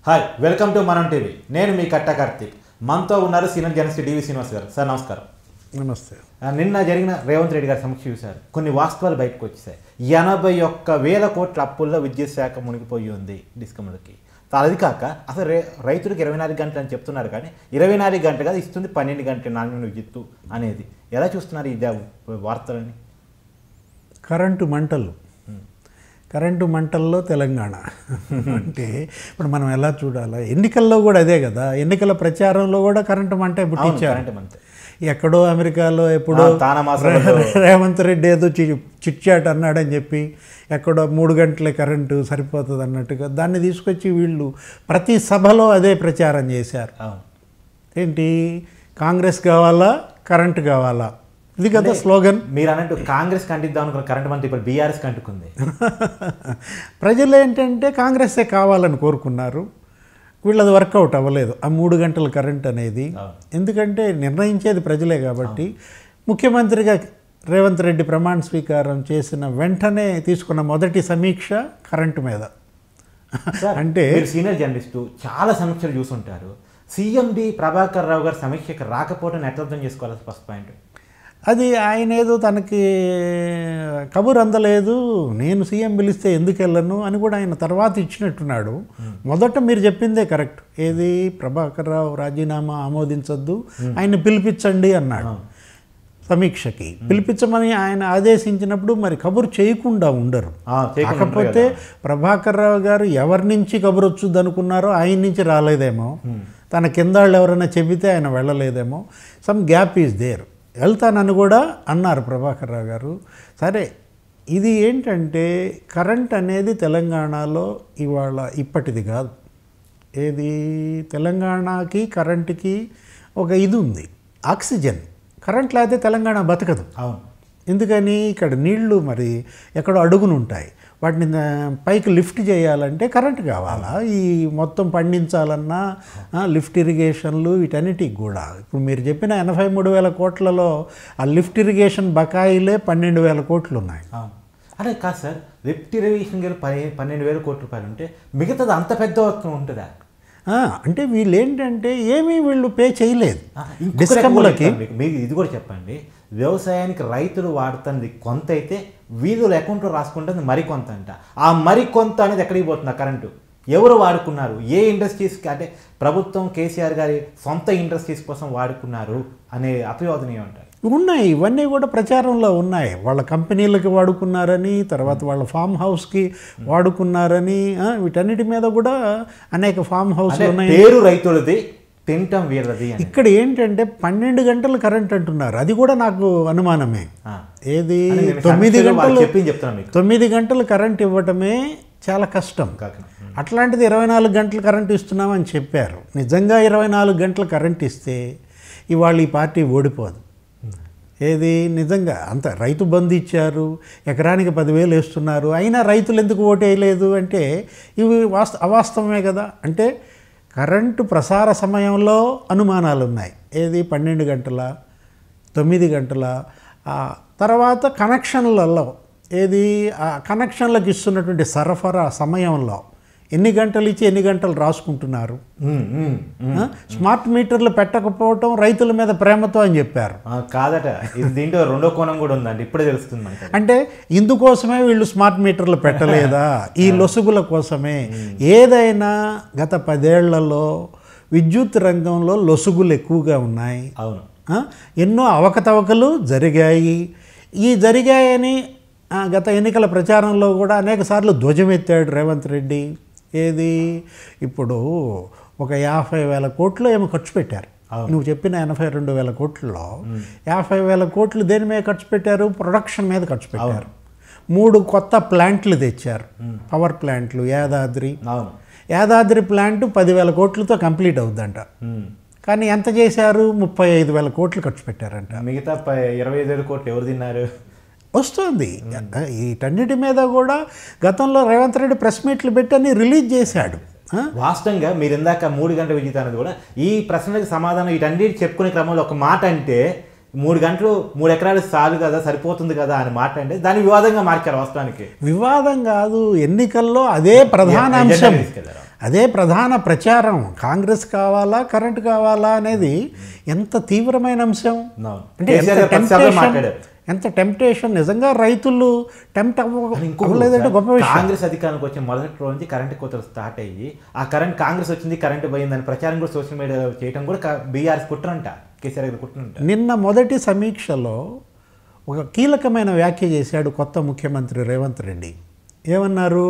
Hi welcome to Manam TV నేను మీ కట్ట కార్తీక్ మనతో ఉన్నారు సీనియర్ జర్నలిస్ట్ డివి శ్రీనివాస్ గారు సార్ నమస్కారం నమస్తే ఆ, నిన్న జరిగిన రేవంత్ రెడ్డి గారి సమీక్ష చూశారు కొన్ని వాస్తవాలు బయటకు వచ్చేసాయి ఎనభై ఒక్క వేల కోట్ల అప్పుల్లో విద్యుత్ శాఖ మునిగిపోయి ఉంది డిస్కమ్లకి అది కాక అసలు రే రైతులకు ఇరవై నాలుగు గంటలు అని చెప్తున్నారు కానీ ఇరవై నాలుగు గంటలు కాదు ఇస్తుంది పన్నెండు గంటల నాణ్యమైన విద్యుత్తు అనేది ఎలా చూస్తున్నారు ఈ దా- వార్తలని కరెంటు మంటలు కరెంటు మంటల్లో తెలంగాణ అంటే ఇప్పుడు మనం ఎలా చూడాలా ఎన్నికల్లో కూడా అదే కదా ఎన్నికల ప్రచారంలో కూడా కరెంటు మంటే పుట్టించారు కరెంట్ మంతే ఎక్కడో అమెరికాలో ఎప్పుడో ఆ, తానమాసంలో. రే- రేవంత్ రెడ్డి ఏదో చి చిట్చాట్ అన్నాడని చెప్పి ఎక్కడో మూడు గంటలే కరెంటు సరిపోతుంది అన్నట్టుగా దాన్ని తీసుకొచ్చి వీళ్ళు ప్రతి సభలో అదే ప్రచారం చేశారు అవును ఏంటి కాంగ్రెస్ కావాలా కరెంటు కావాలా ఇది కదా స్లోగన్ మీరు అన్నట్టు కాంగ్రెస్ కంటిద్దాం అనుకున్న కరెంట్ మంత్రి ఇప్పుడు బీఆర్ఎస్ కంటుకుంది ప్రజలు ఏంటంటే కాంగ్రెస్సే కావాలని కోరుకున్నారు వీళ్ళది వర్కౌట్ అవ్వలేదు ఆ మూడు గంటల కరెంట్ అనేది అవును. ఎందుకంటే నిర్ణయించేది ప్రజలే కాబట్టి ముఖ్యమంత్రిగా రేవంత్ రెడ్డి ప్రమాణ స్వీకారం చేసిన వెంటనే తీసుకున్న మొదటి సమీక్ష కరెంటు మీద సార్, అంటే మీరు సీనియర్ జర్నలిస్టు చాలా సమీక్షలు చూసుంటారు సీఎండి ప్రభాకర్ రావు గారు సమీక్షకు రాకపోవడం ఎట్లా అర్థం చేసుకోవాలి ఫస్ట్ పాయింట్ అది ఆయన ఏదో తనకి కబురు అందలేదు నేను సీఎం పిలిస్తే ఎందుకు వెళ్ళను అని కూడా ఆయన తర్వాత ఇచ్చినట్టున్నాడు మొదట మీరు చెప్పిందే కరెక్ట్ ఏది ప్రభాకర్ రావు రాజీనామా ఆమోదించొద్దు ఆయన పిలిపించండి అన్నాడు సమీక్షకి పిలిపించమని ఆయన ఆదేశించినప్పుడు మరి కబురు చేయకుండా ఉండరు ఆ, చేయకుండా కాకపోతే ప్రభాకర్ రావు గారు ఎవరి నుంచి కబురు వచ్చుద్ది అనుకున్నారో ఆయన నుంచి రాలేదేమో తన కింద వాళ్ళు ఎవరైనా చెబితే ఆయన వెళ్ళలేదేమో సమ్ గ్యాప్ ఈజ్ దేర్ వెళ్తానని కూడా అన్నారు ప్రభాకర్ రావు గారు సరే ఇది ఏంటంటే కరెంట్ అనేది తెలంగాణలో ఇవాళ ఇప్పటిది కాదు ఏది తెలంగాణకి కరెంటుకి ఒక ఇది ఉంది ఆక్సిజన్ కరెంట్ లేకపోతే తెలంగాణ బతకదు అవును ఎందుకని ఇక్కడ నీళ్లు మరి ఎక్కడో అడుగును ఉంటాయి వాటిని ఆ, పైకి లిఫ్ట్ చేయాలంటే కరెంట్ కావాలా ఈ మొత్తం పండించాలన్నా ఆ, లిఫ్ట్ ఇరిగేషన్లు వీటన్నిటికి కూడా ఇప్పుడు మీరు చెప్పిన ఎనభై మూడు వేల కోట్లలో ఆ లిఫ్ట్ ఇరిగేషన్ బకాయిలే పన్నెండు వేల కోట్లు ఉన్నాయి అవును అదే కాదు సార్ లిఫ్ట్ ఇరిగేషన్ గారు పది పన్నెండు వేల కోట్ల రూపాయలు ఉంటే మిగతాది అంత పెద్ద మొత్తం ఉంటుందా ఆ, అంటే వీళ్ళు ఏంటంటే ఏమీ వీళ్ళు పే చేయలేదు ఆ, ఇంకొక రకం కూడా డిస్కమ్లకి చెప్తాను మీకు. మీకు ఇది కూడా చెప్పండి వ్యవసాయానికి రైతులు వాడుతుంది కొంత అయితే వీధుల అకౌంట్లో రాసుకుంటుంది మరికొంత అంట ఆ మరికొంత అనేది ఎక్కడికి పోతుంది ఆ కరెంటు ఎవరు వాడుకున్నారు ఏ ఇండస్ట్రీస్కి అంటే ప్రభుత్వం కేసీఆర్ గారి సొంత ఇండస్ట్రీస్ కోసం వాడుకున్నారు అనే అపవాదం ఏమంటారు ఉన్నాయి ఇవన్నీ కూడా ప్రచారంలో ఉన్నాయి వాళ్ళ కంపెనీలకి వాడుకున్నారని తర్వాత వాళ్ళ ఫామ్ హౌస్కి వాడుకున్నారని ఆ, వీటన్నిటి మీద కూడా అనేక ఫామ్ హౌస్లు అంటే ఉన్నాయి పేరు రైతులది తింటం వీళ్ళది అని ఇక్కడ ఏంటంటే పన్నెండు గంటలు కరెంట్ అంటున్నారు అది కూడా నాకు అనుమానమే ఆ. ఏది అని నేను తొమ్మిది సమీక్షలో వాళ్ళు గంటలు చెప్పింది చెప్తున్నాను మీకు తొమ్మిది గంటలు కరెంట్ ఇవ్వటమే చాలా కష్టం కాకినాడ. అట్లాంటిది ఇరవై నాలుగు గంటలు కరెంట్ ఇస్తున్నామని చెప్పారు నిజంగా ఇరవై నాలుగు గంటలు కరెంట్ ఇస్తే ఇవాళ ఈ పార్టీ ఓడిపోదు ఏది నిజంగా అంత రైతు బంధు ఇచ్చారు ఎకరానికి పదివేలు వేస్తున్నారు అయినా రైతులు ఎందుకు ఓటు వేయలేదు అంటే ఇవి వాస్త అవాస్తవమే కదా అంటే కరెంటు ప్రసార సమయంలో అనుమానాలు ఉన్నాయి ఏది పన్నెండు గంటల తొమ్మిది గంటల ఆ తర్వాత కనెక్షన్లలో ఏది ఆ కనెక్షన్లకు ఇస్తున్నటువంటి సరఫరా సమయంలో ఎన్ని గంటలు ఇచ్చి ఎన్ని గంటలు రాసుకుంటున్నారు ఉమ్, ఉమ్, ఉమ్. ఆ? స్మార్ట్ మీటర్లు పెట్టకపోవటం రైతుల మీద ప్రేమతో అని చెప్పారు ఆ, కాదట ఇది దీంట్లో రెండో కోణం కూడా ఉందండి ఇప్పుడే తెలుస్తుంది మనకి అది. అంటే ఇందుకోసమే వీళ్ళు స్మార్ట్ మీటర్లు పెట్టలేదా ఈ లొసుగుల కోసమే ఏదైనా గత పదేళ్లలో విద్యుత్ రంగంలో లొసుగులు ఎక్కువగా ఉన్నాయి అవును ఆ? ఎన్నో అవకతవకలు జరిగాయి ఈ జరిగాయని ఆ, గత ఎన్నికల ప్రచారంలో కూడా అనేక సార్లు ధ్వజమెత్తాడు రేవంత్ రెడ్డి ఏది ఇప్పుడు ఒక యాభై వేల కోట్లు ఏమో ఖర్చు పెట్టారు నువ్వు చెప్పిన ఎనభై రెండు వేల కోట్లలో యాభై వేల కోట్లు దేని మీద ఖర్చు పెట్టారు ప్రొడక్షన్ మీద ఖర్చు పెట్టారు మూడు కొత్త ప్లాంట్లు తెచ్చారు పవర్ ప్లాంట్లు యాదాద్రి అవును యాదాద్రి ప్లాంట్ పదివేల కోట్లతో కంప్లీట్ అవుద్దంట ఉమ్. కానీ ఎంత చేశారు ముప్పై ఐదు వేల కోట్లు ఖర్చు పెట్టారంట మిగతా ప- ఇరవై ఐదు వేల కోట్లు ఎవరు తిన్నారు వస్తుంది వీటన్నిటి మీద కూడా గతంలో రేవంత్ రెడ్డి ప్రెస్ మీట్లు పెట్టి అన్ని రిలీజ్ చేశాడు ఆ? వాస్తవంగా మీరు ఇందాక మూడు గంటల విద్యుత్ అనేది కూడా ఈ ప్రశ్నలకు సమాధానం వీటన్నిటి చెప్పుకునే క్రమంలో ఒక మాట అంటే మూడు గంటలు మూడు ఎకరాలు చాలు కదా సరిపోతుంది కదా అని మాట అంటే దాన్ని వివాదంగా మార్చారు వాస్తవానికి వివాదం కాదు ఎన్నికల్లో అదే ప్రధాన ఎజెండా అంశం తీసుకెళ్లారు. అదే ప్రధాన ప్రచారం కాంగ్రెస్ కావాలా కరెంట్ కావాలా అనేది ఎంత తీవ్రమైన అంశం అవును. అంటే కేసీఆర్ ఎంత గారు ప్రతిసారి temptation, మాట్లాడారు. ఎంత టెంప్టేషన్ నిజంగా రైతులు టెంప్ట్ అవ్వలేదంటే గొప్ప విషయం కాంగ్రెస్ అధికారానికి వచ్చిన మొదటి రోజు నుంచి కరెంట్ కోతలు స్టార్ట్ అయ్యి ఆ కరెంట్ కాంగ్రెస్ వచ్చింది కరెంట్ పోయిందని ప్రచారం కూడా సోషల్ మీడియాలో చేయడం కూడా బీఆర్ఎస్ కుట్రంట కేసీఆర్ గారు కుట్రంట నిన్న మొదటి సమీక్షలో ఒక కీలకమైన వ్యాఖ్య చేశాడు కొత్త ముఖ్యమంత్రి రేవంత్ రెడ్డి ఏమన్నారు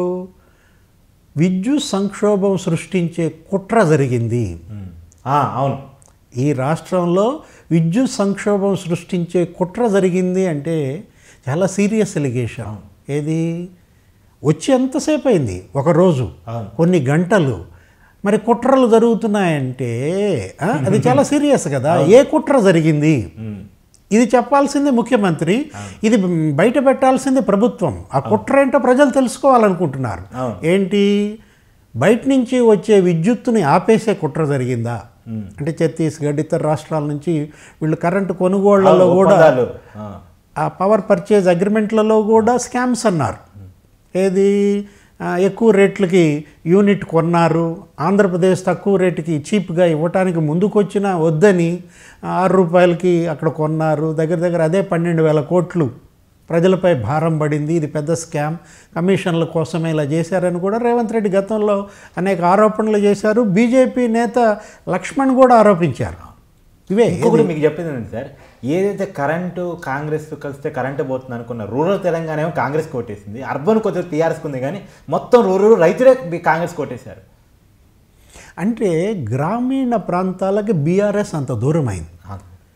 విద్యుత్ సంక్షోభం సృష్టించే కుట్ర జరిగింది ఉమ్. ఆ, అవును ఈ రాష్ట్రంలో విద్యుత్ సంక్షోభం సృష్టించే కుట్ర జరిగింది అంటే చాలా సీరియస్ ఎలిగేషన్ ఏది వచ్చి ఎంతసేపు అయింది ఒక రోజు అవును. కొన్ని గంటలు మరి కుట్రలు జరుగుతున్నాయంటే ఆ, అది చాలా సీరియస్ కదా ఏ కుట్ర జరిగింది ఉమ్. ఇది చెప్పాల్సింది ముఖ్యమంత్రి ఇది బయట పెట్టాల్సింది ప్రభుత్వం ఆ కుట్ర ఏంటో ప్రజలు తెలుసుకోవాలనుకుంటున్నారు అవును. ఏంటి బయట నుంచి వచ్చే విద్యుత్తుని ఆపేసే కుట్ర జరిగిందా అంటే ఛత్తీస్గఢ్ ఇతర రాష్ట్రాల నుంచి వీళ్ళు కరెంటు కొనుగోళ్లలో కూడా ఒప్పందాలు. ఆ. ఆ పవర్ పర్చేజ్ అగ్రిమెంట్లలో కూడా స్కామ్స్ అన్నారు ఏది ఆ, ఎక్కువ రేట్లకి యూనిట్ కొన్నారు ఆంధ్రప్రదేశ్ తక్కువ రేటుకి చీప్గా ఇవ్వటానికి ముందుకొచ్చినా వద్దని ఆరు రూపాయలకి అక్కడ కొన్నారు దగ్గర దగ్గర అదే పన్నెండు వేల కోట్లు ప్రజలపై భారం పడింది ఇది పెద్ద స్కామ్ కమిషన్ల కోసమే ఇలా చేశారని కూడా రేవంత్ రెడ్డి గతంలో అనేక ఆరోపణలు చేశారు బీజేపీ నేత లక్ష్మణ్ కూడా ఆరోపించారు ఇవే ఇంకొకటి మీకు చెప్పింది ఏంటి సార్ ఏదైతే కరెంటు కాంగ్రెస్ కలిస్తే కరెంటు పోతుంది అనుకున్న రూరల్ తెలంగాణ ఏమో కాంగ్రెస్ కొట్టేసింది అర్బన్ కొద్దిగా టీఆర్ఎస్ ఉంది కానీ మొత్తం రూరల్ రైతులే బి- కాంగ్రెస్ కొట్టేశారు అంటే గ్రామీణ ప్రాంతాలకి బీఆర్ఎస్ అంత దూరమైంది ఆ.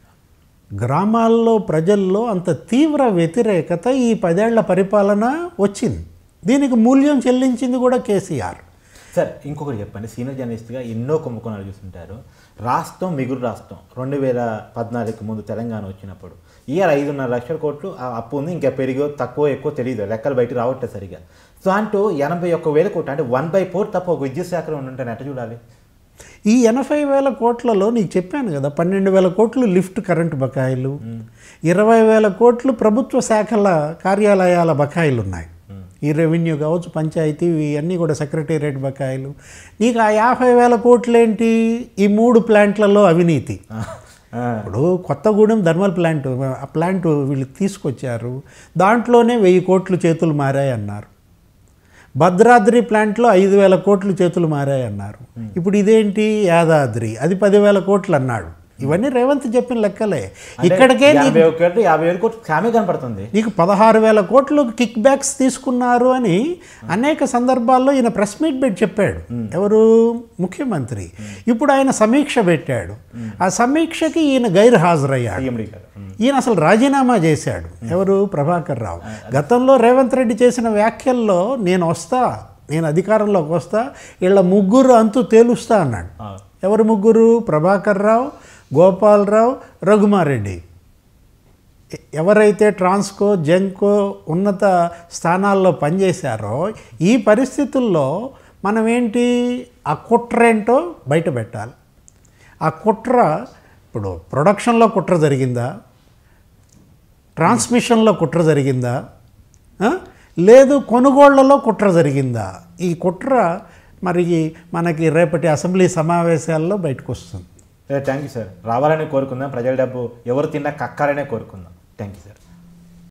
గ్రామాల్లో ప్రజల్లో అంత తీవ్ర వ్యతిరేకత ఈ పదేళ్ల పరిపాలన వచ్చింది దీనికి మూల్యం చెల్లించింది కూడా కేసీఆర్ సార్ ఇంకొకటి చెప్పండి సీనియర్ జర్నలిస్ట్గా ఎన్నో కుంభకోణాలు చూస్తుంటారు రాష్ట్రం మిగులు రాష్ట్రం రెండు వేల పద్నాలుగుకి ముందు తెలంగాణ వచ్చినప్పుడు ఇయర్ ఐదున్నర లక్షల కోట్లు ఆ అప్పు ఉంది ఇంకా పెరిగో తక్కువ ఎక్కువ తెలియదు లెక్కలు బయట రావట్లేదు సరిగా సో అంటూ ఎనభై ఒక్క వేల కోట్లు అంటే వన్ బై ఫోర్ తప్ప ఒక విద్యుత్ శాఖలో ఉంటుంటే ఎట్ట చూడాలి ఈ ఎనభై వేల కోట్లలో నీకు చెప్పాను కదా పన్నెండు వేల కోట్లు లిఫ్ట్ కరెంటు బకాయిలు ఇరవై వేల కోట్లు ప్రభుత్వ శాఖల కార్యాలయాల బకాయిలు ఉన్నాయి ఈ రెవెన్యూ కావచ్చు పంచాయతీ ఇవన్నీ కూడా సెక్రటేరియట్ బకాయిలు నీకు ఆ యాభై వేల కోట్లు ఏంటి ఈ మూడు ప్లాంట్లలో అవినీతి ఆ, ఇప్పుడు కొత్తగూడెం థర్మల్ ప్లాంట్ ఆ ప్లాంట్ వీళ్ళు తీసుకొచ్చారు దాంట్లోనే వెయ్యి కోట్లు చేతులు మారాయి అన్నారు భద్రాద్రి ప్లాంట్లో ఐదు వేల కోట్లు చేతులు మారాయి అన్నారు ఇప్పుడు ఇదేంటి యాదాద్రి అది పదివేల కోట్లు అన్నాడు ఇవన్నీ రేవంత్ చెప్పిన లెక్కలే అంటే ఇక్కడికే నీ- యాభై ఒక్క కోట్లు యాభై వేల కోట్లు స్కామే కనపడుతుంది నీకు పదహారు వేల కోట్లు కిక్ బ్యాక్స్ తీసుకున్నారు అని అనేక సందర్భాల్లో ఈయన ప్రెస్ మీట్ పెట్టి చెప్పాడు ఎవరు ముఖ్యమంత్రి ఇప్పుడు ఆయన సమీక్ష పెట్టాడు ఆ సమీక్షకి ఈయన గైర్ హాజరయ్యాడు సీఎండి గారు ఉమ్. ఈయన అసలు రాజీనామా చేశాడు ఎవరు ప్రభాకర్ రావు గతంలో రేవంత్ రెడ్డి చేసిన వ్యాఖ్యల్లో నేను వస్తా నేను అధికారంలోకి వస్తా వీళ్ళ ముగ్గురు అంతు తేలుస్తా అన్నాడు ఆ. ఎవరు ముగ్గురు ప్రభాకర్ రావు గోపాలరావు రఘుమారెడ్డి ఎ- ఎవరైతే ట్రాన్స్కో జెంకో ఉన్నత స్థానాల్లో పనిచేశారో ఈ పరిస్థితుల్లో మనం ఏంటి ఆ కుట్ర ఏంటో బయట పెట్టాలి ఆ కుట్ర ఇప్పుడు ప్రొడక్షన్లో కుట్ర జరిగిందా ట్రాన్స్మిషన్లో కుట్ర జరిగిందా ఆ? లేదు కొనుగోళ్లలో కుట్ర జరిగిందా ఈ కుట్ర మరి మనకి రేపటి అసెంబ్లీ సమావేశాల్లో బయటకు వస్తుంది థ్యాంక్ యూ సార్ రావాలని కోరుకుందాం ప్రజల డబ్బు ఎవరు తిన్నా కక్కాలనే కోరుకుందాం థ్యాంక్ యూ సార్